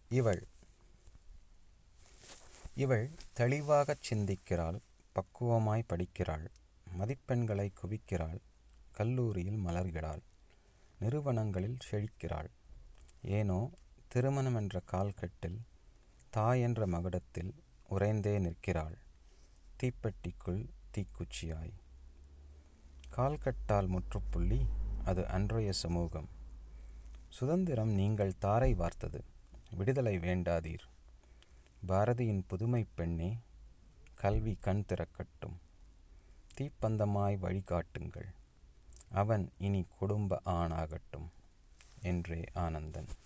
இவள் இவள் தெளிவாகச் சிந்திக்கிறாள் பக்குவமாய் படிக்கிறாள் மதிப்பெண்களை குவிக்கிறாள் கல்லூரியில் மலர்கிறாள் நிறுவனங்களில் செழிக்கிறாள் ஏனோ திருமணம் என்ற கால்கட்டில் தாய் என்ற மகுடத்தில் உறைந்தே நிற்கிறாள் தீப்பெட்டிக்குள் தீக்குச்சியாய் கால்கட்டால் முற்றுப்புள்ளி அது அன்றைய சமூகம் சுதந்திரம் நீங்கள் தாரை வார்த்தது விடுதலை வேண்டாதீர் பாரதியின் புதுமை பெண்ணே கல்வி கண் திறக்கட்டும் தீப்பந்தமாய் வழிகாட்டுங்கள் அவன் இனி குடும்ப ஆணாகட்டும் என்றே ஆனந்தன்